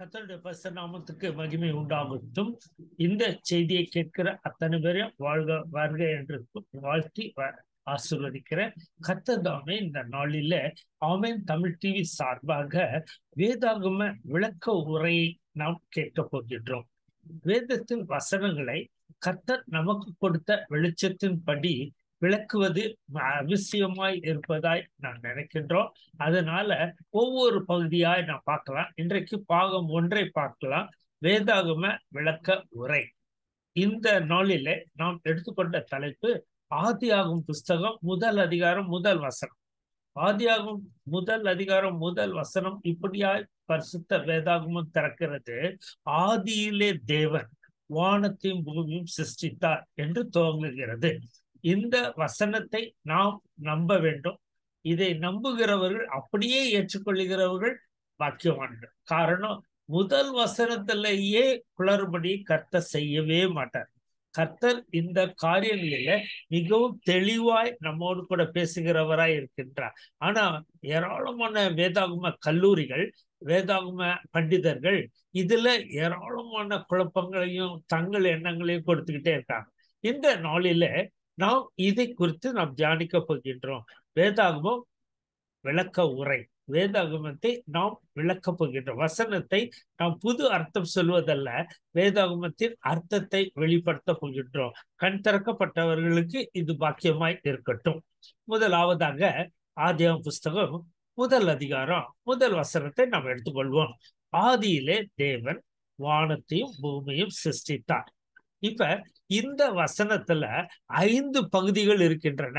கத்தருடைய பரிசு நாமத்துக்கு மகிமை உண்டாகட்டும் இந்த செய்தியை கேட்கிற அத்தனை பேரையும் வாழ்க வருக என்று வாழ்த்தி வ- ஆசீர்வதிக்கிறேன் கத்ததாமே இந்த நாளில ஆமேன் தமிழ் டிவி சார்பாக வேதாகம விளக்க உரையை நாம் கேட்க போகின்றோம் வேதத்தின் வசனங்களை கத்தர் நமக்கு கொடுத்த வெளிச்சத்தின்படி விளக்குவது அவசியமாய் இருப்பதாய் நான் நினைக்கின்றோம் அதனால ஒவ்வொரு பகுதியாய் நான் பார்க்கலாம் இன்றைக்கு பாகம் ஒன்றை பார்க்கலாம் வேதாகம விளக்க உரை இந்த நாளிலே நாம் எடுத்துக்கொண்ட தலைப்பு ஆதியாகும் புஸ்தகம் முதல் அதிகாரம் முதல் வசனம் ஆதியாகும் முதல் அதிகாரம் முதல் வசனம் இப்படியாய் பரிசுத்த வேதாகமம் திறக்கிறது ஆதியிலே தேவன் வானத்தையும் பூமியும் சிருஷ்டித்தார் என்று துவங்குகிறது இந்த வசனத்தை நாம் நம்ப வேண்டும் இதை நம்புகிறவர்கள் அப்படியே ஏற்றுக்கொள்ளுகிறவர்கள் பாக்கியவான்கள் காரணம் முதல் வசனத்திலேயே குளறுபடி கர்த்தர் செய்யவே மாட்டார் கர்த்தர் இந்த காரியங்களில மிகவும் தெளிவாய் நம்மோடு கூட பேசுகிறவராய் இருக்கின்றார் ஆனா ஏராளமான வேதாகம கல்லூரிகள் வேதாகம பண்டிதர்கள் இதுல ஏராளமான குழப்பங்களையும் தங்கள் எண்ணங்களையும் கொடுத்துக்கிட்டே இருக்காங்க இந்த நாளில நாம் இதை குறித்து நாம் தியானிக்க போகின்றோம் வேதாகமம் விளக்க உரை வேதாகமத்தை நாம் விளக்கப் போகின்றோம் வசனத்தை நாம் புது அர்த்தம் சொல்வதல்ல வேதாகமத்தின் அர்த்தத்தை வெளிப்படுத்த போகின்றோம் கண் திறக்கப்பட்டவர்களுக்கு இது பாக்கியமாய் இருக்கட்டும் முதலாவதாக ஆதியாம் புஸ்தகம் முதல் அதிகாரம் முதல் வசனத்தை நாம் எடுத்துக்கொள்வோம் ஆதியிலே தேவன் வானத்தையும் பூமியும் சிருஷ்டித்தார் இப்ப இந்த வசனத்துல ஐந்து பகுதிகள் இருக்கின்றன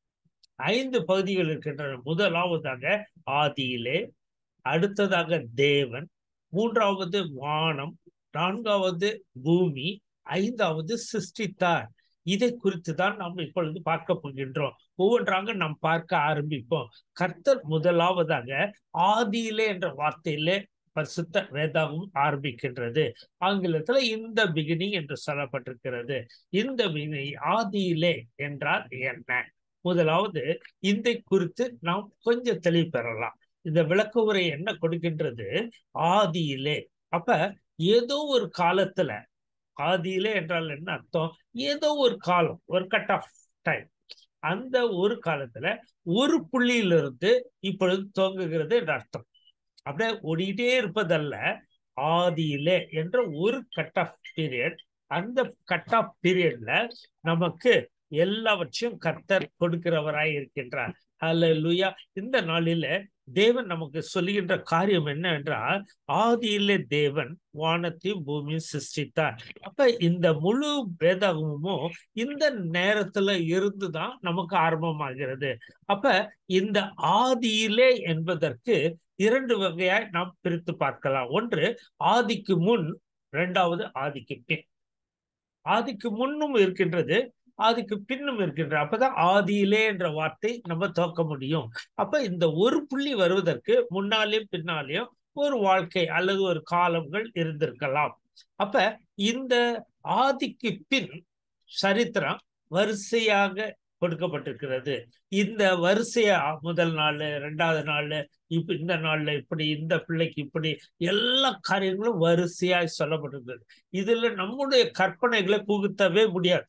ஐந்து பகுதிகள் இருக்கின்றன முதலாவதாக ஆதியிலே அடுத்ததாக தேவன் மூன்றாவது வானம் நான்காவது பூமி ஐந்தாவது சிருஷ்டித்தார் இதை குறித்து தான் நாம் இப்பொழுது பார்க்க போகின்றோம் ஒவ்வொன்றாக நாம் பார்க்க ஆரம்பிப்போம் கர்த்தர் முதலாவதாக ஆதியிலே என்ற வார்த்தையிலே பரிசுத்த வேதாகம் ஆரம்பிக்கின்றது ஆங்கிலத்துல இந்த பிகினிங் என்று சொல்லப்பட்டிருக்கிறது இந்த பிகினிங் ஆதியிலே என்றால் என்ன முதலாவது இந்த குறித்து நாம் கொஞ்சம் தெளிவு பெறலாம் இந்த விளக்க உரை என்ன கொடுக்கின்றது ஆதியிலே அப்ப ஏதோ ஒரு காலத்துல ஆதியிலே என்றால் என்ன அர்த்தம் ஏதோ ஒரு காலம் ஒரு கட் ஆஃப் டைம் அந்த ஒரு காலத்துல ஒரு புள்ளியிலிருந்து இப்பொழுது துவங்குகிறது என்ற அர்த்தம் அப்படியே ஓடிக்கிட்டே இருப்பதல்ல ஆதியிலே என்ற ஒரு கட் ஆஃப் பீரியட் அந்த கட் ஆஃப் பீரியட்ல நமக்கு எல்லாவற்றையும் கர்த்தர் கொடுக்கிறவராய் இருக்கின்றார் அல்ல லுயா இந்த நாளில தேவன் நமக்கு சொல்லுகின்ற காரியம் என்ன என்றால் ஆதியிலே தேவன் வானத்தையும் பூமியும் சிருஷ்டித்தார் அப்ப இந்த முழு வேதாகமும் இந்த நேரத்துல இருந்துதான் நமக்கு ஆரம்பமாகிறது அப்ப இந்த ஆதியிலே என்பதற்கு இரண்டு வகையாய் நாம் பிரித்து பார்க்கலாம் ஒன்று ஆதிக்கு முன் இரண்டாவது ஆதிக்கு பின் ஆதிக்கு முன்னும் இருக்கின்றது ஆதிக்கு பின்னும் இருக்கின்ற அப்பதான் ஆதியிலே என்ற வார்த்தை நம்ம துவக்க முடியும் அப்ப இந்த ஒரு புள்ளி வருவதற்கு முன்னாலேயும் பின்னாலேயும் ஒரு வாழ்க்கை அல்லது ஒரு காலங்கள் இருந்திருக்கலாம் அப்ப இந்த ஆதிக்கு பின் சரித்திரம் வரிசையாக கொடுக்கப்பட்டிருக்கிறது இந்த வரிசையா முதல் நாள் ரெண்டாவது நாள் இப்ப இந்த நாள்ல இப்படி இந்த பிள்ளைக்கு இப்படி எல்லா காரியங்களும் வரிசையாய் சொல்லப்பட்டிருக்கிறது இதுல நம்முடைய கற்பனைகளை புகுத்தவே முடியாது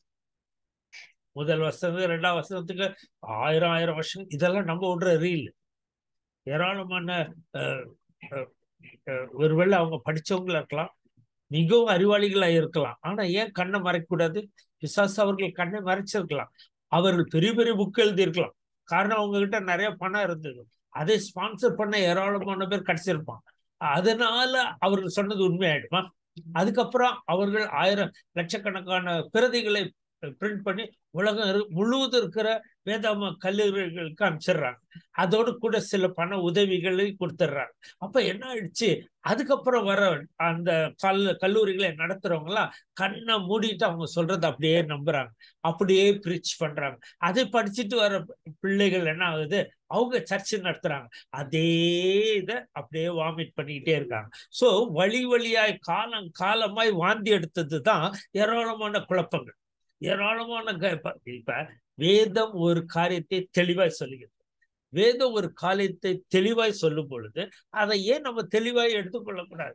முதல் வருஷத்துக்கு ரெண்டாம் வருஷத்துக்கு ஆயிரம் ஆயிரம் வருஷம் இதெல்லாம் நம்ம விடுற ரீல் ஏராளமான ஒருவேளை அவங்க படிச்சவங்களா இருக்கலாம் மிகவும் அறிவாளிகளா இருக்கலாம் ஆனா ஏன் கண்ணை மறைக்கக்கூடாது பிசாசு அவர்கள் கண்ணை மறைச்சிருக்கலாம் அவர்கள் பெரிய பெரிய புக் எழுதியிருக்கலாம் காரணம் அவங்க கிட்ட நிறைய பணம் இருந்தது அதை ஸ்பான்சர் பண்ண ஏராளமான பேர் கிடைச்சிருப்பான் அதனால அவர்கள் சொன்னது உண்மையாயிடுமா அதுக்கப்புறம் அவர்கள் ஆயிரம் லட்சக்கணக்கான பிரதிகளை பிரிண்ட் பண்ணி உலகம் முழுவதும் இருக்கிற வேதாம கல்லூரிகளுக்கு அனுப்பிச்சிடுறாங்க அதோடு கூட சில பண உதவிகளை கொடுத்துட்றாங்க அப்ப என்ன ஆயிடுச்சு அதுக்கப்புறம் வர அந்த கல் கல்லூரிகளை நடத்துறவங்களாம் கண்ணை மூடிட்டு அவங்க சொல்றதை அப்படியே நம்புறாங்க அப்படியே பிரிச் பண்றாங்க அதை படிச்சுட்டு வர பிள்ளைகள் என்ன ஆகுது அவங்க சர்ச்சு நடத்துறாங்க அதே இதை அப்படியே வாமிட் பண்ணிக்கிட்டே இருக்காங்க ஸோ வழி வழியாய் காலம் காலமாய் வாந்தி எடுத்தது தான் ஏராளமான குழப்பங்கள் ஏராளமான இப்ப வேதம் ஒரு காரியத்தை தெளிவாய் சொல்லுகிறது வேதம் ஒரு காரியத்தை தெளிவாய் சொல்லும் பொழுது அதை ஏன் நம்ம தெளிவாய் எடுத்துக்கொள்ளக்கூடாது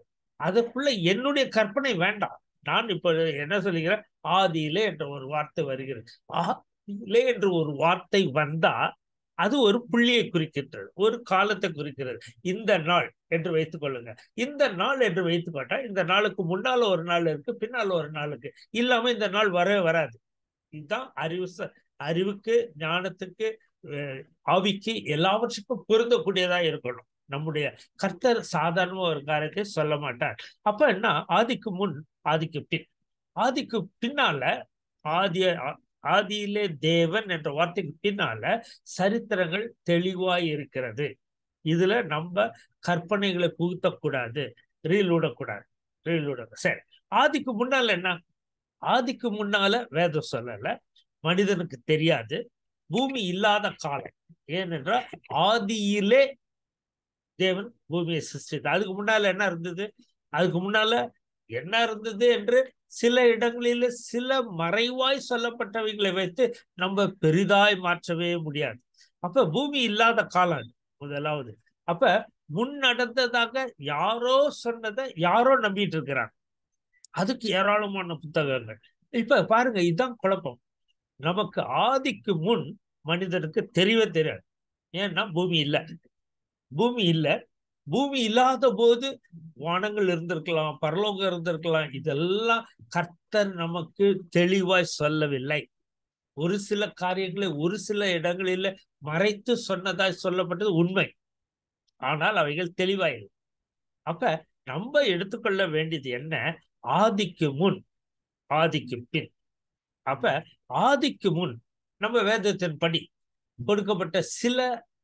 அதற்குள்ள என்னுடைய கற்பனை வேண்டாம் நான் இப்ப என்ன சொல்லுகிறேன் ஆதியிலே என்ற ஒரு வார்த்தை வருகிறது ஆதியிலே என்று ஒரு வார்த்தை வந்தா அது ஒரு புள்ளியை குறிக்கின்றது ஒரு காலத்தை குறிக்கிறது இந்த நாள் என்று வைத்துக் கொள்ளுங்க இந்த நாள் என்று வைத்துக் கொண்டா இந்த நாளுக்கு முன்னால ஒரு நாள் இருக்கு பின்னால ஒரு நாளுக்கு இல்லாம இந்த நாள் வரவே வராது இதுதான் அறிவு அறிவுக்கு ஞானத்துக்கு ஆவிக்கு எல்லாவற்றுக்கும் பொருந்தக்கூடியதா இருக்கணும் நம்முடைய கர்த்தர் சாதாரண ஒரு காரியத்தை சொல்ல மாட்டார் அப்ப என்ன ஆதிக்கு முன் ஆதிக்கு பின் ஆதிக்கு பின்னால ஆதிய ஆதியிலே தேவன் என்ற வார்த்தைக்கு பின்னால சரித்திரங்கள் தெளிவாய் இருக்கிறது இதுல நம்ம கற்பனைகளை புகுத்தக்கூடாது ரீல் விடக்கூடாது ரீல் விட சரி ஆதிக்கு முன்னால என்ன ஆதிக்கு முன்னால வேதம் சொல்லல மனிதனுக்கு தெரியாது பூமி இல்லாத காலம் ஏனென்றால் ஆதியிலே தேவன் பூமியை சிருஷ்டித்தார் அதுக்கு முன்னால என்ன இருந்தது அதுக்கு முன்னால என்ன இருந்தது என்று சில இடங்களில சில மறைவாய் சொல்லப்பட்டவைகளை வைத்து நம்ம பெரிதாய் மாற்றவே முடியாது அப்ப பூமி இல்லாத காலம் முதலாவது அப்ப முன் நடந்ததாக யாரோ சொன்னதை யாரோ நம்பிட்டு இருக்கிறாங்க அதுக்கு ஏராளமான புத்தகங்கள் இப்ப பாருங்க இதுதான் குழப்பம் நமக்கு ஆதிக்கு முன் மனிதனுக்கு தெரியவே தெரியாது ஏன்னா பூமி இல்லை பூமி இல்லை பூமி இல்லாத போது வானங்கள் இருந்திருக்கலாம் பரலோகம் இருந்திருக்கலாம் இதெல்லாம் கர்த்தர் நமக்கு தெளிவாய் சொல்லவில்லை ஒரு சில காரியங்களை ஒரு சில இடங்களில் மறைத்து சொன்னதாய் சொல்லப்பட்டது உண்மை ஆனால் அவைகள் தெளிவாயில்லை அப்ப நம்ம எடுத்துக்கொள்ள வேண்டியது என்ன ஆதிக்கு முன் ஆதிக்கு பின் அப்ப ஆதிக்கு முன் நம்ம வேதத்தின் படி கொடுக்கப்பட்ட சில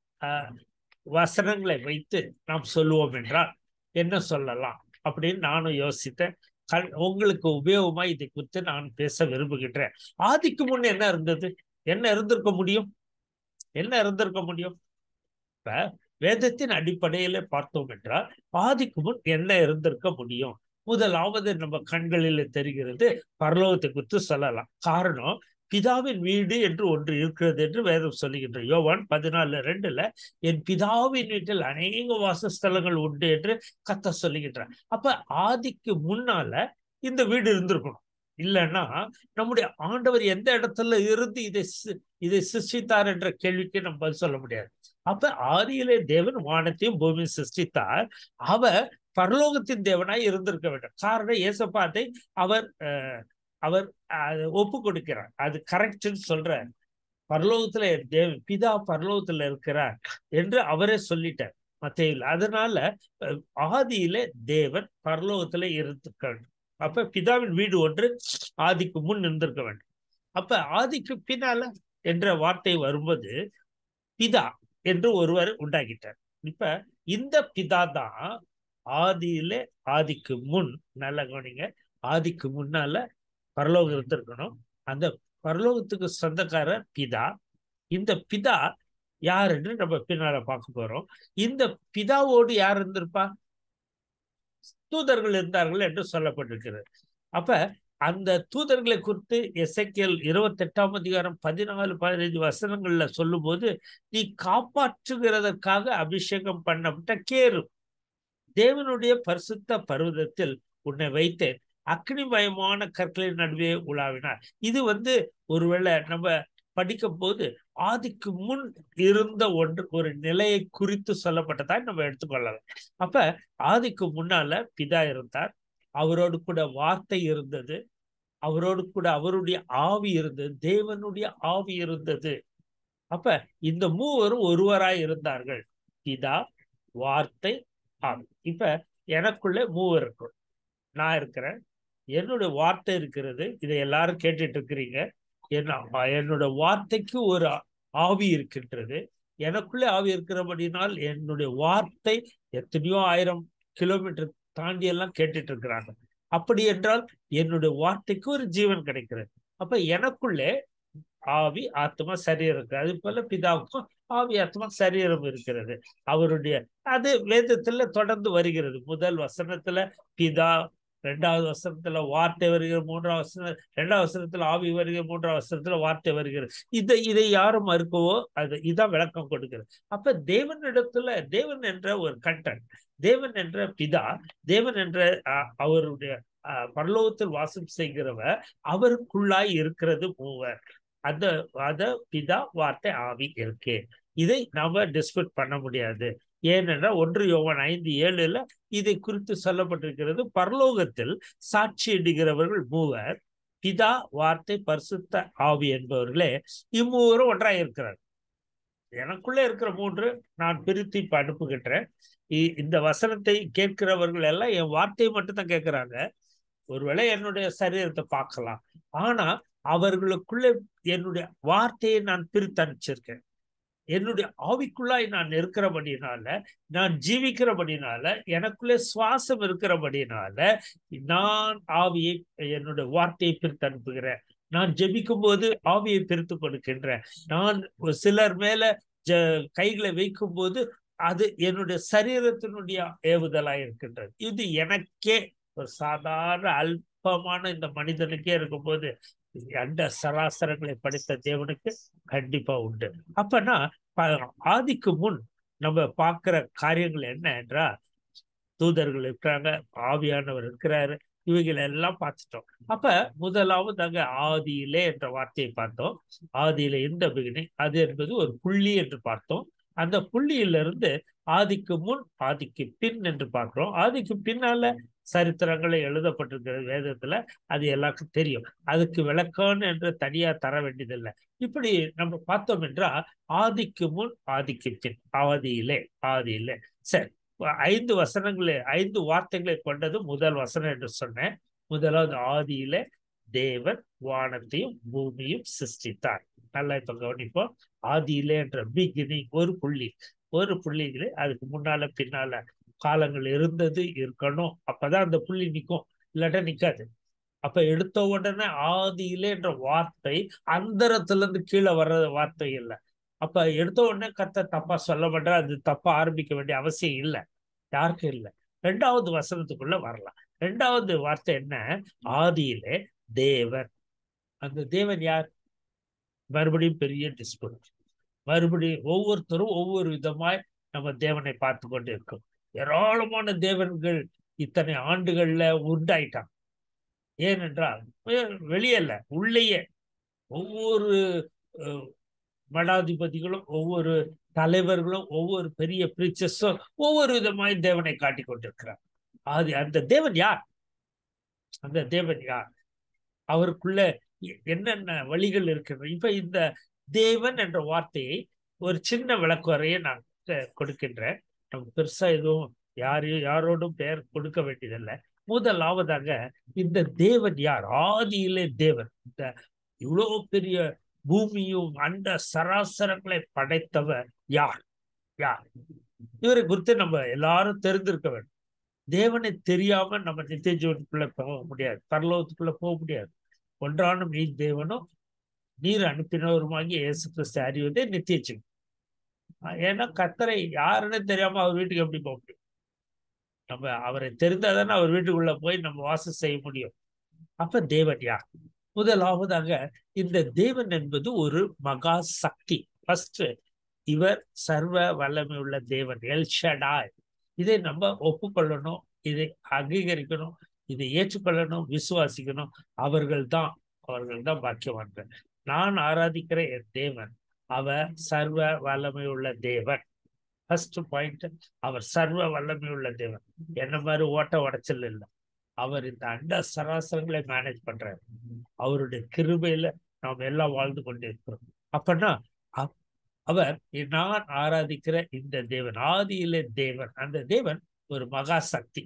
வசனங்களை வைத்து நாம் சொல்லுவோம் என்றால் என்ன சொல்லலாம் அப்படின்னு நானும் யோசித்தேன் உங்களுக்கு உபயோகமா இதை குறித்து நான் பேச விரும்புகின்றேன் ஆதிக்கு முன் என்ன இருந்தது என்ன இருந்திருக்க முடியும் என்ன இருந்திருக்க முடியும் இப்ப வேதத்தின் அடிப்படையில பார்த்தோம் என்றால் ஆதிக்கு முன் என்ன இருந்திருக்க முடியும் முதலாவது நம்ம கண்களில் தெரிகிறது பரலோகத்தை குறித்து சொல்லலாம் காரணம் பிதாவின் வீடு என்று ஒன்று இருக்கிறது என்று வேதம் சொல்லுகின்ற யோவான் பதினாலு ரெண்டுல என் பிதாவின் வீட்டில் அநேக வாசஸ்தலங்கள் உண்டு என்று கத்த சொல்லுகின்றார் அப்ப ஆதிக்கு முன்னால இந்த வீடு இருந்திருக்கணும் இல்லைன்னா நம்முடைய ஆண்டவர் எந்த இடத்துல இருந்து இதை இதை சிருஷ்டித்தார் என்ற கேள்விக்கு நம்ம பதில் சொல்ல முடியாது அப்ப ஆதியிலே தேவன் வானத்தையும் பூமியும் சிருஷ்டித்தார் அவர் பரலோகத்தின் தேவனாய் இருந்திருக்க வேண்டும் காரணம் ஏசப்பாத்தை அவர் அவர் ஒப்பு கொடுக்கிறார் அது கரெக்ட்னு சொல்ற பரலோகத்துல தேவ பிதா பரலோகத்துல இருக்கிறார் என்று அவரே சொல்லிட்டார் மத்தையில் அதனால ஆதியில தேவன் பரலோகத்துல இருந்திருக்க வேண்டும் அப்ப பிதாவின் வீடு ஒன்று ஆதிக்கு முன் இருந்திருக்க வேண்டும் அப்ப ஆதிக்கு பின்னால என்ற வார்த்தை வரும்போது பிதா என்று ஒருவர் உண்டாக்கிட்டார் இப்ப இந்த பிதா தான் ஆதியில ஆதிக்கு முன் நல்ல கவனிங்க ஆதிக்கு முன்னால பரலோகம் இருந்திருக்கணும் அந்த பரலோகத்துக்கு சொந்தக்காரர் பிதா இந்த பிதா யார் என்று நம்ம பின்னால பார்க்க போறோம் இந்த பிதாவோடு யார் இருந்திருப்பா தூதர்கள் இருந்தார்கள் என்று சொல்லப்பட்டிருக்கிறது அப்ப அந்த தூதர்களை குறித்து எஸ்ஐக்கியல் இருபத்தி எட்டாம் அதிகாரம் பதினாலு பதினைந்து வசனங்கள்ல சொல்லும் போது நீ காப்பாற்றுகிறதற்காக அபிஷேகம் பண்ணப்பட்ட கேரு தேவனுடைய பரிசுத்த பருவதத்தில் உன்னை வைத்தேன் அக்னிமயமான கற்களின் நடுவே உலாவினார் இது வந்து ஒருவேளை நம்ம படிக்கும் போது ஆதிக்கு முன் இருந்த ஒன்று ஒரு நிலையை குறித்து சொல்லப்பட்டதாய் நம்ம எடுத்துக்கொள்ளலாம் அப்ப ஆதிக்கு முன்னால பிதா இருந்தார் அவரோடு கூட வார்த்தை இருந்தது அவரோடு கூட அவருடைய ஆவி இருந்தது தேவனுடைய ஆவி இருந்தது அப்ப இந்த மூவரும் ஒருவராய் இருந்தார்கள் பிதா வார்த்தை ஆவி இப்ப எனக்குள்ள மூவர் இருக்கும் நான் இருக்கிறேன் என்னுடைய வார்த்தை இருக்கிறது இதை எல்லாரும் கேட்டுட்டு இருக்கிறீங்க என்ன என்னோட வார்த்தைக்கு ஒரு ஆவி இருக்கின்றது எனக்குள்ளே ஆவி இருக்கிறபடினால் என்னுடைய வார்த்தை எத்தனையோ ஆயிரம் கிலோமீட்டர் தாண்டி எல்லாம் கேட்டுட்டு இருக்கிறாங்க அப்படி என்றால் என்னுடைய வார்த்தைக்கு ஒரு ஜீவன் கிடைக்கிறது அப்ப எனக்குள்ளே ஆவி ஆத்மா சரீரம் இருக்கு அது போல பிதாவுக்கும் ஆவி ஆத்மா சரீரம் இருக்கிறது அவருடைய அது வேதத்துல தொடர்ந்து வருகிறது முதல் வசனத்துல பிதா ரெண்டாவது வசனத்துல வார்த்தை வருகிற மூன்றாவது வசனம் ரெண்டாவது வசனத்துல ஆவி வருகிற மூன்றாவது வசனத்துல வார்த்தை வருகிறது இதை இதை யாரும் மறுக்கவோ அது இதான் விளக்கம் கொடுக்கிறது அப்ப தேவனிடத்துல தேவன் என்ற ஒரு கண்டன் தேவன் என்ற பிதா தேவன் என்ற அஹ், அவருடைய அஹ், பரலோகத்தில் வாசம் செய்கிறவர் அவருக்குள்ளாய் இருக்கிறது மூவர் அந்த அத பிதா வார்த்தை ஆவி இருக்கு இதை நாம டிஸ்பியூட் பண்ண முடியாது ஏனென்றால் ஒன்று யோவான் ஐந்து ஏழுல இதை குறித்து சொல்லப்பட்டிருக்கிறது பரலோகத்தில் சாட்சியிடுகிறவர்கள் மூவர் பிதா வார்த்தை பரிசுத்த ஆவி என்பவர்களே இம்மூவரும் ஒன்றாய் இருக்கிறார் எனக்குள்ளே இருக்கிற மூன்று நான் பிரித்து இப்ப அனுப்புகின்றேன் இ- இந்த வசனத்தை கேட்கிறவர்கள் எல்லாம் என் வார்த்தையை மட்டும்தான் கேட்கிறாங்க ஒருவேளை என்னுடைய சரீரத்தை பார்க்கலாம் ஆனா அவர்களுக்குள்ளே என்னுடைய வார்த்தையை நான் பிரித்து அனுப்பிச்சிருக்கேன் என்னுடைய ஆவிக்குள்ளாய் நான் இருக்கிறபடினால நான் ஜீவிக்கிறபடினால எனக்குள்ளே சுவாசம் இருக்கிறபடினால நான் ஆவியை என்னுடைய வார்த்தையை பிரித்து அனுப்புகிறேன் நான் ஜெபிக்கும் போது ஆவியை பிரித்து கொடுக்கின்றேன் நான் ஒரு சிலர் மேல ஜ கைகளை வைக்கும் போது அது என்னுடைய சரீரத்தினுடைய ஏவுதலாய் இருக்கின்றது இது எனக்கே ஒரு சாதாரண அல்பமான இந்த மனிதனுக்கே இருக்கும்போது அந்த சராசரங்களை படித்த தேவனுக்கு கண்டிப்பா உண்டு அப்பனா ப- ஆதிக்கு முன் நம்ம பார்க்கிற காரியங்கள் என்ன என்றால் தூதர்கள் இருக்கிறாங்க ஆவியானவர் இருக்கிறாரு இவைகளை எல்லாம் பார்த்துட்டோம் அப்ப முதலாவதாக ஆதியிலே என்ற வார்த்தையை பார்த்தோம் ஆதியிலே இந்த பிகினிங் அது என்பது ஒரு புள்ளி என்று பார்த்தோம் அந்த புள்ளியிலிருந்து ஆதிக்கு முன் ஆதிக்கு பின் என்று பார்க்கிறோம் ஆதிக்கு பின்னால சரித்திரங்களை எழுதப்பட்டிருக்கிறது வேதத்துல அது எல்லாருக்கும் தெரியும் அதுக்கு விளக்கம் என்று தனியா தர வேண்டியதில்லை இப்படி நம்ம பார்த்தோம் என்றால் ஆதிக்கு முன் ஆதிக்கு பின் ஆதியிலே ஆதியிலே சரி ஐந்து வசனங்களை ஐந்து வார்த்தைகளை கொண்டது முதல் வசனம் என்று சொன்னேன் முதலாவது ஆதியிலே தேவன் வானத்தையும் பூமியும் சிருஷ்டித்தார் நல்லா இப்ப கவனிப்போம் ஆதியிலே என்ற பிகினிங் ஒரு புள்ளி ஒரு புள்ளிகளே அதுக்கு முன்னால பின்னால காலங்கள் இருந்தது இருக்கணும் அப்பதான் அந்த புள்ளி நிற்கும் இல்லாட்டா நிக்காது அப்ப எடுத்த உடனே ஆதியிலே என்ற வார்த்தை அந்தரத்துல இருந்து கீழே வர்ற வார்த்தை இல்லை அப்ப எடுத்த உடனே கத்த தப்பா சொல்ல மாட்டா அது தப்பா ஆரம்பிக்க வேண்டிய அவசியம் இல்லை யாருக்கும் இல்லை ரெண்டாவது வசனத்துக்குள்ள வரலாம் ரெண்டாவது வார்த்தை என்ன ஆதியிலே தேவன் அந்த தேவன் யார் மறுபடியும் பெரிய டிஸ்பியூட் மறுபடியும் ஒவ்வொருத்தரும் ஒவ்வொரு விதமாய் நம்ம தேவனை பார்த்து கொண்டு இருக்கோம் ஏராளமான தேவன்கள் இத்தனை ஆண்டுகள்ல உண்டாயிட்டாங்க ஏனென்றால் வெளியல்ல உள்ளேயே ஒவ்வொரு அஹ், மடாதிபதிகளும் ஒவ்வொரு தலைவர்களும் ஒவ்வொரு பெரிய பிரீச்சர்ஸும் ஒவ்வொரு விதமாய் தேவனை காட்டிக் கொண்டிருக்கிறார் அது அந்த தேவன் யார் அந்த தேவன் யார் அவருக்குள்ள எ- என்னென்ன வழிகள் இருக்கின்றன இப்ப இந்த தேவன் என்ற வார்த்தையை ஒரு சின்ன விளக்குறையை நான் க- கொடுக்கின்றேன் நம்ம பெருசா எதுவும் யாரையும் யாரோடும் பெயர் கொடுக்க வேண்டியதில்லை முதலாவதாக இந்த தேவன் யார் ஆதியிலே தேவன் இந்த இவ்வளவு பெரிய பூமியும் அண்ட சராசரங்களை படைத்தவர் யார் யார் இவரை குறித்து நம்ம எல்லாரும் தெரிந்திருக்க வேண்டும் தேவனை தெரியாம நம்ம நித்திய ஜீவனுக்குள்ள போக முடியாது பரலோகத்துக்குள்ள போக முடியாது ஒன்றானும் நீ தேவனும் நீர் அனுப்பினவருமாகி இயேசு கிறிஸ்து அறிவதே நித்திய ஜீவன் ஏன்னா கத்தரை யாருன்னு தெரியாம அவர் வீட்டுக்கு எப்படி போக முடியும் நம்ம அவரை தெரிந்தாதானே அவர் வீட்டுக்குள்ள போய் நம்ம வாசம் செய்ய முடியும் அப்ப தேவன் யார் முதலாவதாக இந்த தேவன் என்பது ஒரு மகா சக்தி ஃபர்ஸ்ட் இவர் சர்வ வல்லமை உள்ள தேவன் எல்ஷடாய் இதை நம்ம ஒப்புக்கொள்ளணும் இதை அங்கீகரிக்கணும் இதை ஏற்றுக்கொள்ளணும் விசுவாசிக்கணும் அவர்கள் தான் அவர்கள் தான் பாக்கியவான்கள் நான் ஆராதிக்கிற என் தேவன் அவர் சர்வ வல்லமை உள்ள தேவன் ஃபர்ஸ்ட் பாயிண்ட் அவர் சர்வ வல்லமை உள்ள தேவன் என்ன மாதிரி ஓட்ட உடைச்சல் இல்லை அவர் இந்த அண்ட சராசரங்களை மேனேஜ் பண்றாரு அவருடைய கிருபையில நாம் எல்லாம் வாழ்ந்து கொண்டிருக்கிறோம் அப்பன்னா அ- அவர் நான் ஆராதிக்கிற இந்த தேவன் ஆதியிலே தேவன் அந்த தேவன் ஒரு மகா சக்தி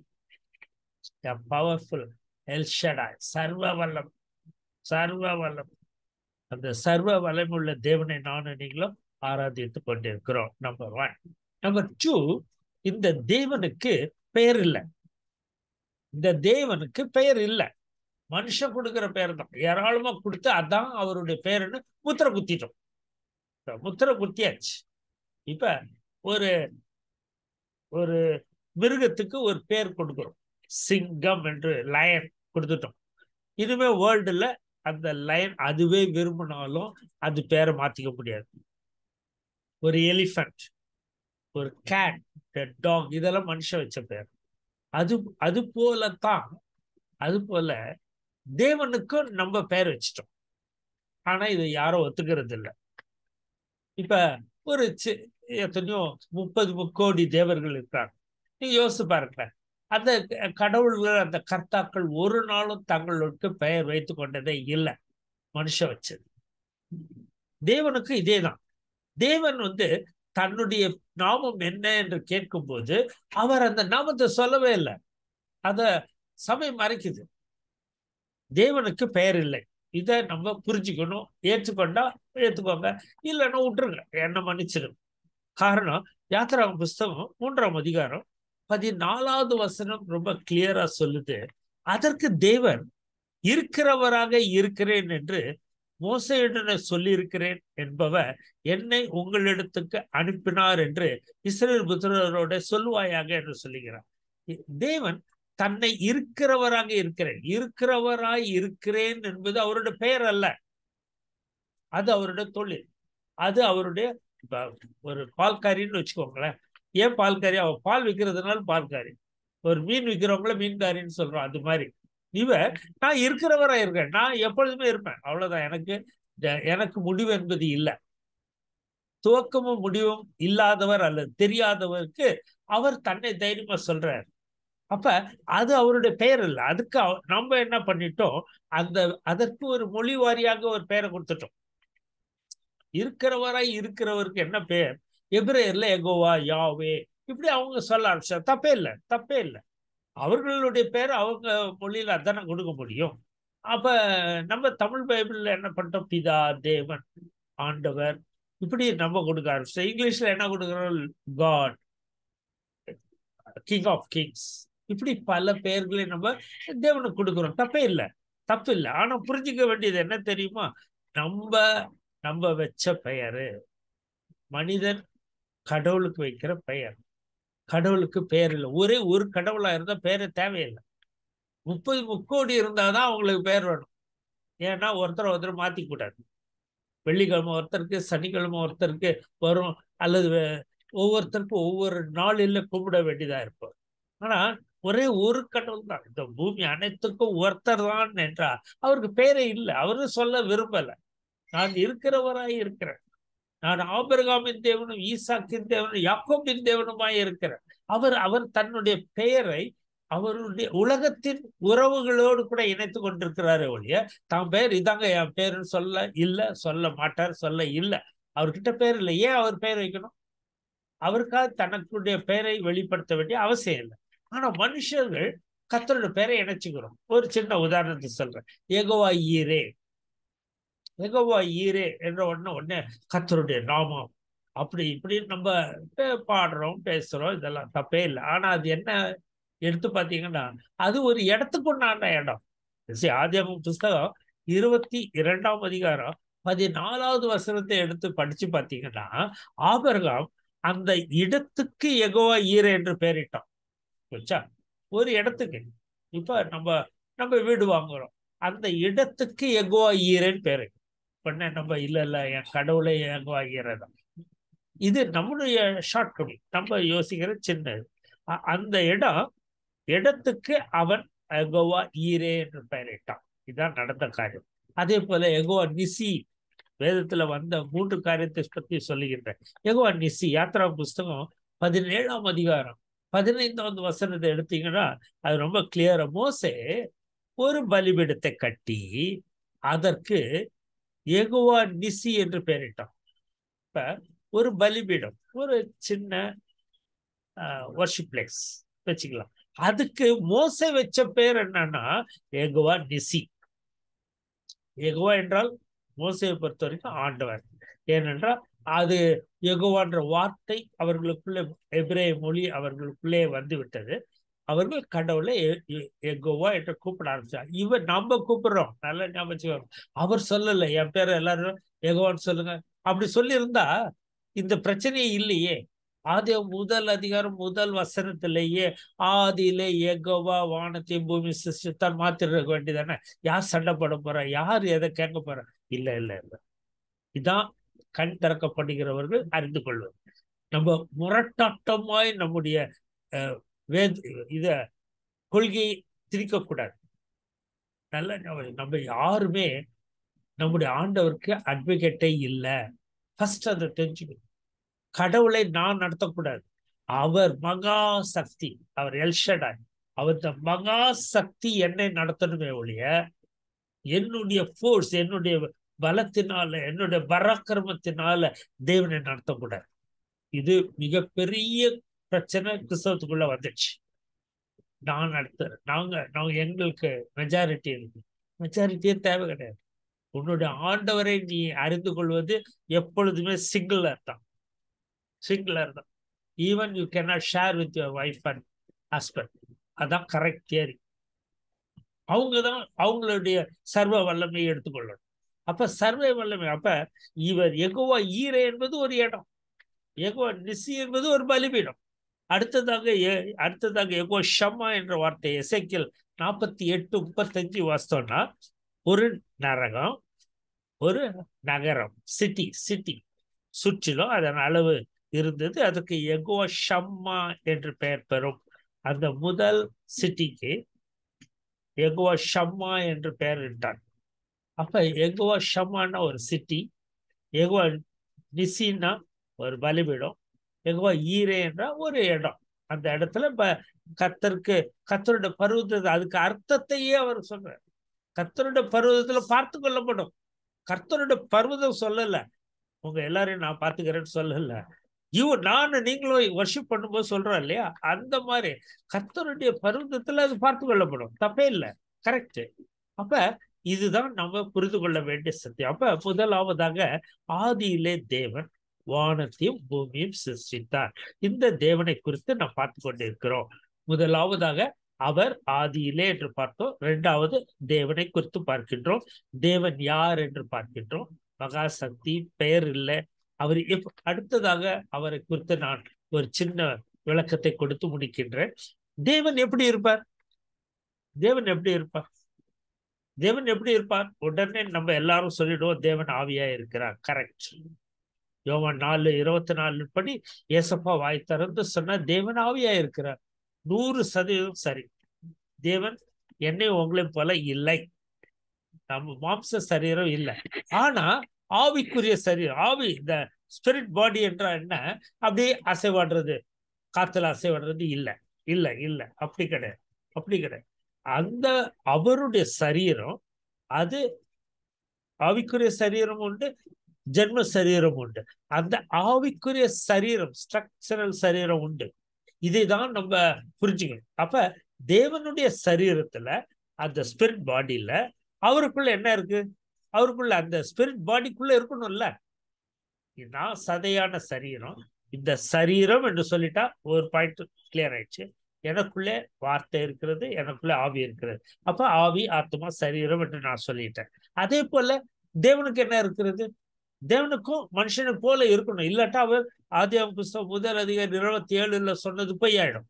பவர்ஃபுல் எல்ஷடாய் சர்வ வல்லம் சர்வ வல்லம் அந்த சர்வ வல்லமுள்ள தேவனை நானும் நீங்களும் ஆராதித்து கொண்டிருக்கிறோம் நம்பர் ஒன் நம்பர் டூ இந்த தேவனுக்கு பெயர் இல்லை இந்த தேவனுக்கு பெயர் இல்லை மனுஷன் கொடுக்கிற பெயர் தான் ஏராளமா கொடுத்து அதான் அவருடைய பெயர்னு முத்திரை குத்திட்டோம் இப்ப முத்திரை குத்தியாச்சு இப்ப ஒரு ஒரு மிருகத்துக்கு ஒரு பேர் கொடுக்கிறோம் சிங்கம் என்று லயன் கொடுத்துட்டோம் இனிமே வேர்ல்டுல அந்த லயன் அதுவே விரும்பினாலும் அது பேரை மாத்திக்க முடியாது ஒரு எலிஃபண்ட் ஒரு கேட் டாக் இதெல்லாம் மனுஷன் வச்ச பேர் அது அது போலத்தான் அது போல தேவனுக்கும் நம்ம பேர் வச்சிட்டோம் ஆனா இது யாரும் ஒத்துக்கிறது இல்லை இப்ப ஒரு எத்தனையோ முப்பது முக்கோடி தேவர்கள் இருக்கிறாங்க நீங்க யோசிச்சு பாருங்க அந்த கடவுள்கள் அந்த கர்த்தாக்கள் ஒரு நாளும் தங்களுக்கு பெயர் வைத்து கொண்டதே இல்லை மனுஷ வச்சது தேவனுக்கு இதே தான் தேவன் வந்து தன்னுடைய நாமம் என்ன என்று கேட்கும்போது அவர் அந்த நாமத்தை சொல்லவே இல்லை அத சபை மறைக்குது தேவனுக்கு பெயர் இல்லை இதை நம்ம புரிஞ்சுக்கணும் ஏற்றுக்கொண்டா ஏற்றுக்கோங்க இல்லைன்னா விட்டுருங்க என்ன மன்னிச்சிடும் காரணம் யாத்திரா புஸ்தகம் மூன்றாம் அதிகாரம் பதினாலாவது வசனம் ரொம்ப கிளியரா சொல்லுது அதற்கு தேவன் இருக்கிறவராக இருக்கிறேன் என்று மோசையுடனே சொல்லியிருக்கிறேன் என்பவர் என்னை உங்களிடத்துக்கு அனுப்பினார் என்று இஸ்ரேல் புத்திரரோட சொல்லுவாயாக என்று சொல்லுகிறார் தேவன் தன்னை இருக்கிறவராக இருக்கிறேன் இருக்கிறவராய் இருக்கிறேன் என்பது அவருடைய பெயர் அல்ல அது அவருடைய தொழில் அது அவருடைய ஒரு பால்காரின்னு வச்சுக்கோங்களேன் ஏன் பால்காரி அவ பால் விற்கிறதுனால பால்காரி ஒரு மீன் விற்கிறவங்கள மீன்காரின்னு சொல்றோம் அது மாதிரி இவ நான் இருக்கிறவரா இருக்கேன் நான் எப்பொழுதுமே இருப்பேன் அவ்வளவுதான் எனக்கு எனக்கு முடிவு என்பது இல்லை துவக்கமும் முடிவும் இல்லாதவர் அல்லது தெரியாதவருக்கு அவர் தன்னை தைரியமா சொல்றார் அப்ப அது அவருடைய பெயர் இல்லை அதுக்கு நம்ம என்ன பண்ணிட்டோம் அந்த அதற்கு ஒரு மொழி வாரியாக ஒரு பெயரை கொடுத்துட்டோம் இருக்கிறவராய் இருக்கிறவருக்கு என்ன பெயர் எபிரேயர்ல எகோவா யாவே இப்படி அவங்க சொல்ல ஆரம்பிச்சா தப்பே இல்லை தப்பே இல்லை அவர்களுடைய பேர் அவங்க மொழியில அதானே கொடுக்க முடியும் அப்ப நம்ம தமிழ் பைபிள்ல என்ன பண்ணிட்டோம் பிதா தேவன் ஆண்டவர் இப்படி நம்ம கொடுக்க ஆரம்பிச்சோம் இங்கிலீஷ்ல என்ன கொடுக்குறோம் காட் கிங் ஆஃப் கிங்ஸ் இப்படி பல பெயர்களை நம்ம தேவனுக்கு கொடுக்குறோம் தப்பே இல்லை தப்பு இல்லை ஆனா புரிஞ்சுக்க வேண்டியது என்ன தெரியுமா நம்ம நம்ம வச்ச பெயரு மனிதன் கடவுளுக்கு வைக்கிற பெயர் கடவுளுக்கு பெயர் இல்லை ஒரே ஒரு கடவுளா இருந்தா பேரு தேவையில்லை முப்பது முக்கோடி இருந்தாதான் அவங்களுக்கு பேர் வேணும் ஏன்னா ஒருத்தர் ஒருத்தர் மாத்திக்க கூடாது வெள்ளிக்கிழமை ஒருத்தருக்கு சனிக்கிழமை ஒருத்தருக்கு வரும் அல்லது ஒவ்வொருத்தருக்கும் ஒவ்வொரு நாளில் கும்பிட வேண்டியதா இருப்பார் ஆனா ஒரே ஒரு கடவுள் தான் இந்த பூமி அனைத்துக்கும் ஒருத்தர் தான் என்றார் அவருக்கு பேரே இல்லை அவரு சொல்ல விரும்பல நான் இருக்கிறவராய் இருக்கிறேன் நான் ஆபரகாமின் தேவனும் ஈசாக்கின் தேவனும் யாக்கோபின் தேவனுமாய் இருக்கிறேன் அவர் அவர் தன்னுடைய பெயரை அவருடைய உலகத்தின் உறவுகளோடு கூட இணைத்து கொண்டிருக்கிறாரே ஒழிய தான் பேர் இதாங்க என் பேருன்னு சொல்ல இல்லை சொல்ல மாட்டார் சொல்ல இல்லை அவர்கிட்ட பேர் இல்லை ஏன் அவர் பெயர் வைக்கணும் அவருக்காக தனக்குடைய பெயரை வெளிப்படுத்த வேண்டிய அவசியம் இல்லை ஆனா மனுஷர்கள் கத்தரோட பேரை இணைச்சுக்கிறோம் ஒரு சின்ன உதாரணத்தை சொல்றேன் ஏகோவா ஈரே எகோவா ஈரே என்ற உடனே உடனே கத்தருடைய நாமம் அப்படி இப்படி நம்ம பாடுறோம் பேசுறோம் இதெல்லாம் தப்பே இல்லை ஆனா அது என்ன எடுத்து பார்த்தீங்கன்னா அது ஒரு இடத்துக்கு உண்டான இடம் ஆதியாமம் புஸ்தகம் இருபத்தி இரண்டாம் அதிகாரம் பதினாலாவது வசனத்தை எடுத்து படிச்சு பார்த்தீங்கன்னா ஆபரகாம் அந்த இடத்துக்கு எகோவா ஈரே என்று பெயரிட்டான் வச்சா ஒரு இடத்துக்கு இப்ப நம்ம நம்ம வீடு வாங்குறோம் அந்த இடத்துக்கு எகோவா ஈரேன்னு பேரு பண்ண நம்ம இல்ல இல்ல என் கடவுளை எகோவா ஈரதா இது நம்மளுடைய ஷார்ட் கமி நம்ம யோசிக்கிற சின்னது அந்த இடம் இடத்துக்கு அவன் எகோவா ஈரே என்று பெயரிட்டான் இதுதான் நடந்த காரியம் அதே போல எகோவா நிசி வேதத்துல வந்த மூன்று காரியத்தை பற்றி சொல்லுகின்றேன் எகோவா நிசி யாத்ரா புஸ்தகம் பதினேழாம் அதிகாரம் பதினைந்தாவது வசனத்தை எடுத்தீங்கன்னா அது ரொம்ப கிளியரா மோசே ஒரு பலிபீடத்தை கட்டி அதற்கு எகுவா நிசி என்று பெயரிட்டான் இப்ப ஒரு பலிபீடம் ஒரு சின்ன ஒர்ஷிப் பிளேஸ் வச்சுக்கலாம் அதுக்கு மோசை வச்ச பேர் என்னன்னா ஏகுவா நிசி ஏகுவா என்றால் மோசையை பொறுத்த வரைக்கும் ஆண்டவர் ஏனென்றால் அது எகுவான்ற வார்த்தை அவர்களுக்குள்ளே எபிரே மொழி அவர்களுக்குள்ளே வந்து விட்டது அவர்கள் கடவுளை எகோவா என்று கூப்பிட ஆரம்பிச்சார் இவர் நம்ம கூப்பிடுறோம் நல்ல ஞாபகம் அவர் சொல்லல என் பேர் எல்லாரும் எகோவான்னு சொல்லுங்க அப்படி சொல்லியிருந்தா இந்த பிரச்சனையே இல்லையே ஆதி முதல் அதிகாரம் முதல் வசனத்திலேயே ஆதியிலே ஏகோவா வானத்தையும் பூமி சிருஷ்டித்தான் மாத்திருக்க வேண்டியதானே யார் சண்டை போட போறா யார் எதை கேட்க போறா இல்ல இல்ல இல்ல இதான் கண் திறக்கப்படுகிறவர்கள் அறிந்து கொள்வது நம்ம முரட்டாட்டமாய் நம்முடைய அஹ், வேத இத கொள்கையை திரிக்கக்கூடாது நல்ல ஞாபகம். நம்ம யாருமே நம்முடைய ஆண்டவருக்கு அட்வொகேட்டே இல்லை ஃபர்ஸ்ட் அதை தெரிஞ்சுக்கணும் கடவுளை நான் நடத்தக்கூடாது அவர் மகா சக்தி அவர் எல்ஷடாய் அவர் இந்த மகா சக்தி என்னை நடத்தணுமே ஒழிய என்னுடைய ஃபோர்ஸ் என்னுடைய பலத்தினால என்னுடைய பராக்கிரமத்தினால தேவனை நடத்தக்கூடாது இது மிகப்பெரிய பிரச்சனை கிறிஸ்தவத்துக்குள்ள வந்துச்சு நான் நடத்துறேன் நாங்க நாங்க எங்களுக்கு மெஜாரிட்டி இருக்கு மெஜாரிட்டியே தேவை கிடையாது உன்னுடைய ஆண்டவரை நீ அறிந்து கொள்வது எப்பொழுதுமே சிங்கிளர் தான் சிங்கிளர் தான் even you cannot share with your wife and husband அதான் கரெக்ட் தியரி அவங்க தான் அவங்களுடைய சர்வ வல்லமையை எடுத்துக்கொள்ளணும் அப்ப சர்வ வல்லமை அப்ப இவர் எகுவா ஈரை என்பது ஒரு இடம் எகுவா நிசி என்பது ஒரு பலிபீடம் அடுத்ததாக எ- அடுத்ததாக எகோ ஷம்மா என்ற வார்த்தை எசைக்கில் நாற்பத்தி எட்டு முப்பத்தஞ்சு வாஸ்தோம்னா ஒரு நரகம் ஒரு நகரம் சிட்டி சிட்டி சுற்றிலும் அதன் அளவு இருந்தது அதுக்கு எகோ ஷம்மா என்று பெயர் பெறும் அந்த முதல் சிட்டிக்கு எகுவா ஷம்மா என்று பெயரிட்டான் அப்ப எகுவா ஷம்மான்னா ஒரு சிட்டி எகுவா நிசின்னா ஒரு பலிபீடம் எகுவா ஈரே என்ற ஒரு இடம் அந்த இடத்துல ப கத்தருக்கு கத்தருடைய பருவத்தை அதுக்கு அர்த்தத்தையே அவர் சொல்றார் கத்தருடைய பருவத்துல பார்த்து கொள்ளப்படும் கர்த்தருடைய பர்வதம் சொல்லல உங்க எல்லாரையும் நான் பார்த்துக்கிறேன்னு சொல்லல இவ நான் நீங்களும் வர்ஷிப் பண்ணும்போது சொல்றோம் இல்லையா அந்த மாதிரி கர்த்தருடைய பருவத்துல அது பார்த்து கொள்ளப்படும் தப்பே இல்லை கரெக்ட் அப்ப இதுதான் நம்ம புரிந்து கொள்ள வேண்டிய சத்தியம் அப்ப முதலாவதாக ஆதியிலே தேவன் வானத்தையும் பூமியும் சிருஷ்டித்தார் இந்த தேவனை குறித்து நாம் பார்த்து கொண்டிருக்கிறோம் முதலாவதாக அவர் ஆதியிலே என்று பார்த்தோம் இரண்டாவது தேவனை குறித்து பார்க்கின்றோம் தேவன் யார் என்று பார்க்கின்றோம் மகா சக்தி பெயர் இல்லை அவர் எப் அடுத்ததாக அவரை குறித்து நான் ஒரு சின்ன விளக்கத்தை கொடுத்து முடிக்கின்றேன் தேவன் எப்படி இருப்பார் தேவன் எப்படி இருப்பார் தேவன் எப்படி இருப்பார் உடனே நம்ம எல்லாரும் சொல்லிடுவோம் தேவன் ஆவியா இருக்கிறார் கரெக்ட் யோவான் நாலு இருபத்தி நாலு படி ஏசப்பா வாய் திறந்து சொன்னா தேவன் ஆவியா இருக்கிறார் நூறு சதவீதம் சரி தேவன் என்னை உங்களையும் போல இல்லை நம்ம மாம்ச சரீரம் இல்லை ஆனா ஆவிக்குரிய சரீரம் ஆவி இந்த ஸ்பிரிட் பாடி என்றால் என்ன அப்படியே அசைவாடுறது காத்துல அசைவாடுறது இல்லை இல்லை இல்லை அப்படி கிடையாது அப்படி கிடையாது அந்த அவருடைய சரீரம் அது ஆவிக்குரிய சரீரம் உண்டு ஜென்ம சரீரம் உண்டு அந்த ஆவிக்குரிய சரீரம் ஸ்ட்ரக்சரல் சரீரம் உண்டு இதை தான் நம்ம புரிஞ்சுக்கணும் அப்ப தேவனுடைய சரீரத்துல அந்த ஸ்பிரிட் பாடியில அவருக்குள்ள என்ன இருக்கு அவருக்குள்ள அந்த ஸ்பிரிட் பாடிக்குள்ள இருக்கணும்ல நான் சதையான சரீரம் இந்த சரீரம் என்று சொல்லிட்டா ஒரு பாயிண்ட் கிளியர் ஆயிடுச்சு எனக்குள்ளே வார்த்தை இருக்கிறது எனக்குள்ள ஆவி இருக்கிறது அப்ப ஆவி ஆத்மா சரீரம் என்று நான் சொல்லிட்டேன் அதே போல தேவனுக்கு என்ன இருக்கிறது தேவனுக்கும் மனுஷனை போல இருக்கணும் இல்லாட்டா அவர் ஆதியாம் புஸ்தகம் முதல் அதிகாரி இருபத்தி ஏழுல சொன்னது பொய் ஆயிடும்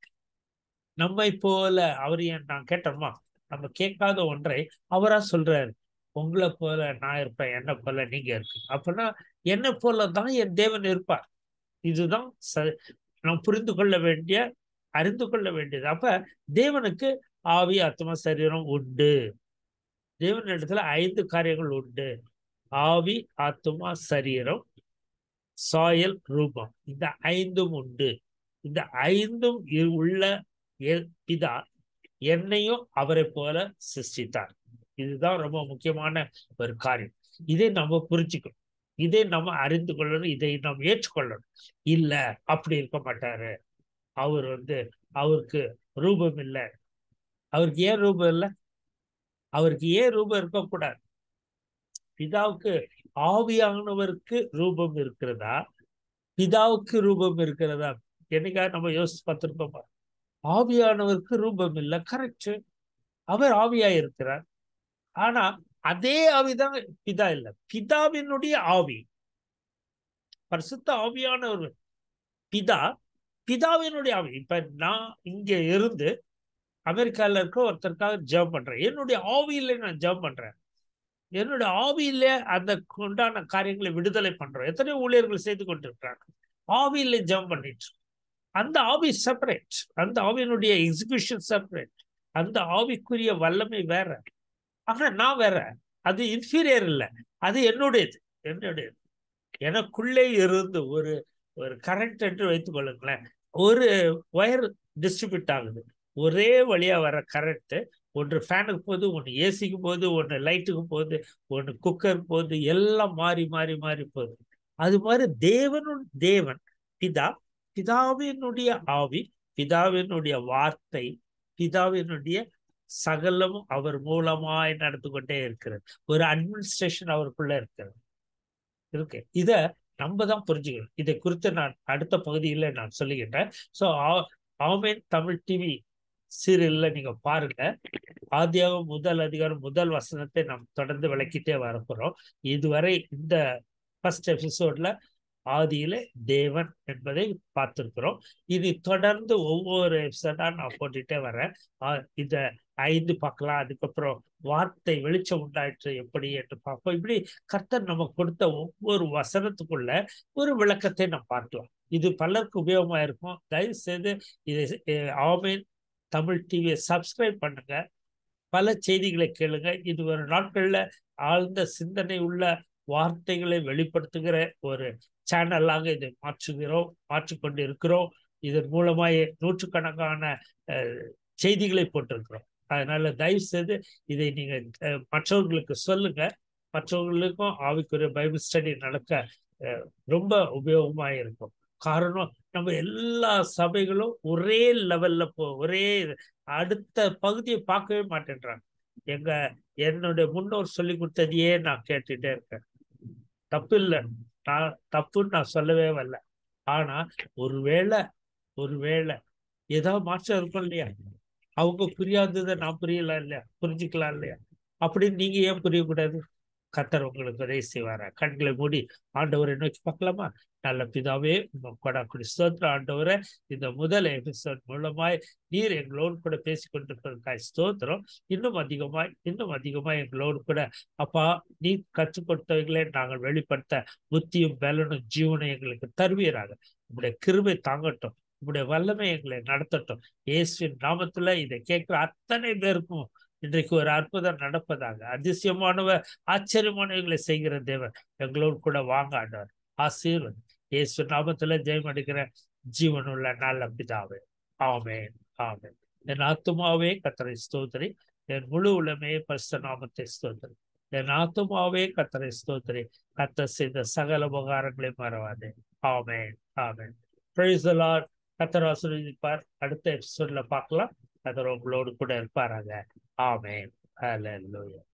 நம்மை போல அவர் ஏன் நான் கேட்டோமா நம்ம கேட்காத ஒன்றை அவரா சொல்றாரு உங்களை போல நான் இருப்பேன் என்ன போல நீங்க இருக்கு அப்படின்னா என்ன போல தான் என் தேவன் இருப்பார் இதுதான் ச நாம் புரிந்து கொள்ள வேண்டிய அறிந்து கொள்ள வேண்டியது அப்ப தேவனுக்கு ஆவி ஆத்மா சரீரம் உண்டு தேவன் இடத்துல ஐந்து காரியங்கள் உண்டு ஆவி ஆத்மா சரீரம் சாயல் ரூபம் இந்த ஐந்தும் உண்டு இந்த ஐந்தும் உள்ள பிதா என்னையும் அவரை போல சிருஷ்டித்தார் இதுதான் ரொம்ப முக்கியமான ஒரு காரியம் இதை நம்ம புரிஞ்சுக்கணும் இதை நம்ம அறிந்து கொள்ளணும் இதை நாம் ஏற்றுக்கொள்ளணும் இல்ல அப்படி இருக்க மாட்டாரு அவர் வந்து அவருக்கு ரூபம் இல்லை அவருக்கு ஏன் ரூபம் இல்லை அவருக்கு ஏன் ரூபம் இருக்கக்கூடாது பிதாவுக்கு ஆவியானவருக்கு ரூபம் இருக்கிறதா பிதாவுக்கு ரூபம் இருக்கிறதா என்னைக்கா நம்ம யோசிச்சு பார்த்துருக்கோமா ஆவியானவருக்கு ரூபம் இல்லை கரெக்ட் அவர் ஆவியா இருக்கிறார் ஆனா அதே ஆவிதான் பிதா இல்லை பிதாவினுடைய ஆவி பரிசுத்த ஆவியானவர் பிதா பிதாவினுடைய ஆவி இப்ப நான் இங்க இருந்து அமெரிக்கால இருக்க ஒருத்தருக்காக ஜெபம் பண்றேன் என்னுடைய ஆவியில நான் ஜெபம் பண்றேன் என்னுடைய ஆவியில அந்த உண்டான காரியங்களை விடுதலை பண்றோம் எத்தனை ஊழியர்கள் செய்து கொண்டிருக்கிறாங்க ஆவியில ஜெபம் பண்ணிட்டு அந்த ஆவி செப்பரேட் அந்த ஆவியினுடைய எக்ஸிகியூஷன் செப்பரேட் அந்த ஆவிக்குரிய வல்லமை வேற ஆனா நான் வேற அது இன்ஃபீரியர் இல்லை அது என்னுடையது என்னுடையது எனக்குள்ளே இருந்து ஒரு ஒரு கரண்ட் என்று வைத்துக் கொள்ளுங்களேன் ஒரு ஒயர் டிஸ்ட்ரிபியூட் ஆகுது ஒரே வழியா வர கரண்ட் ஒன்று ஃபேனுக்கு போகுது ஒன்று ஏசிக்கு போகுது ஒன்று லைட்டுக்கு போகுது ஒன்று குக்கருக்கு போகுது எல்லாம் மாறி மாறி மாறி போகுது அது மாதிரி தேவனு தேவன் பிதா பிதாவினுடைய ஆவி பிதாவினுடைய வார்த்தை பிதாவினுடைய சகலமும் அவர் மூலமாய் நடந்து கொண்டே இருக்கிறது ஒரு அட்மினிஸ்ட்ரேஷன் அவருக்குள்ள இருக்கிறது இருக்கு இத நம்ம தான் புரிஞ்சுக்கணும் இதை குறித்து நான் அடுத்த பகுதியில் நான் சொல்லுகின்றேன் ஸோ ஆமேன் தமிழ் டிவி சீரியல்ல நீங்க பாருங்க ஆதியாகம் முதல் அதிகாரம் முதல் வசனத்தை நாம் தொடர்ந்து விளக்கிட்டே வரப்போறோம் இதுவரை இந்த ஃபர்ஸ்ட் எபிசோட்ல ஆதியில தேவன் என்பதை பார்த்திருக்கிறோம் இது தொடர்ந்து ஒவ்வொரு எபிசோடா நான் போட்டுட்டே வரேன் இத ஐந்து பார்க்கலாம் அதுக்கப்புறம் வார்த்தை வெளிச்சம் உண்டாயிற்று எப்படி என்று பார்ப்போம் இப்படி கர்த்தர் நமக்கு கொடுத்த ஒவ்வொரு வசனத்துக்குள்ள ஒரு விளக்கத்தை நம்ம பார்க்கலாம் இது பலருக்கு உபயோகமா இருக்கும் தயவு செய்து இதை ஆமீன் தமிழ் டிவியை சப்ஸ்கிரைப் பண்ணுங்க பல செய்திகளை கேளுங்க இது ஒரு நாட்கள்ல ஆழ்ந்த சிந்தனை உள்ள வார்த்தைகளை வெளிப்படுத்துகிற ஒரு சேனலாக இதை மாற்றுகிறோம் மாற்றிக்கொண்டு இருக்கிறோம் இதன் மூலமாக நூற்றுக்கணக்கான செய்திகளை போட்டிருக்கிறோம் அதனால தயவு செய்து இதை நீங்க மற்றவர்களுக்கு சொல்லுங்க மற்றவர்களுக்கும் ஆவிக்குரிய பைபிள் ஸ்டடி நடக்க ரொம்ப உபயோகமாக இருக்கும் காரணம் நம்ம எல்லா சபைகளும் ஒரே லெவல்ல போ ஒரே அடுத்த பகுதியை பார்க்கவே மாட்டேன்றாங்க எங்க என்னுடைய முன்னோர் சொல்லி கொடுத்ததையே நான் கேட்டுட்டே இருக்கேன் தப்பு இல்லை நான் தப்புன்னு நான் சொல்லவே வரல ஆனா ஒருவேளை ஒருவேளை ஏதாவது மாற்றம் இருக்கும் இல்லையா அவங்க புரியாததை நான் புரியலாம் இல்லையா புரிஞ்சுக்கலாம் இல்லையா அப்படின்னு நீங்க ஏன் புரியக்கூடாது கத்தர் உங்களுக்கு உதவி செய்வாரா கண்களை மூடி ஆண்டவரை நோக்கி பார்க்கலாமா நல்ல பிதாவே கொடாக்குடி ஸ்தோத்திர ஆண்டவரை இந்த முதல் எபிசோட் மூலமாய் நீர் எங்களோடு கூட பேசி கொண்டிருப்பதற்காய் ஸ்தோத்திரம் இன்னும் அதிகமாய் இன்னும் அதிகமாய் எங்களோடு கூட அப்பா நீ கற்றுக் கொடுத்தவைகளை நாங்கள் வெளிப்படுத்த புத்தியும் பலனும் ஜீவனும் எங்களுக்கு தருவீராக உங்களுடைய கிருபை தாங்கட்டும் உங்களுடைய வல்லமை எங்களை நடத்தட்டும் இயேசுவின் நாமத்துல இதை கேட்கிற அத்தனை பேருக்கும் இன்றைக்கு ஒரு அற்புதம் நடப்பதாக அதிசயமானவர் ஆச்சரியமானவர்களை செய்கிற தேவன் எங்களோடு கூட வாங்க ஆண்டவர் ஆசீர்வதி இயேசு நாமத்துல ஜெயம் அடிக்கிற ஜீவனுள்ள நல்ல பிதாவே ஆமேன் ஆமேன் என் ஆத்துமாவே கத்தரை ஸ்தோத்திரி என் முழு உலமே பரிசு நாமத்தை ஸ்தோத்திரி என் ஆத்துமாவே கத்தரை ஸ்தோத்திரி கத்த செய்த சகல உபகாரங்களை மறவாதே ஆமேன் ஆமேன் பிரைசலார் கத்தர் ஆசிரியப்பார் அடுத்த எபிசோட்ல பார்க்கலாம் கத்தர் உங்களோடு கூட இருப்பாராங்க ஆமேன் ஹalleluya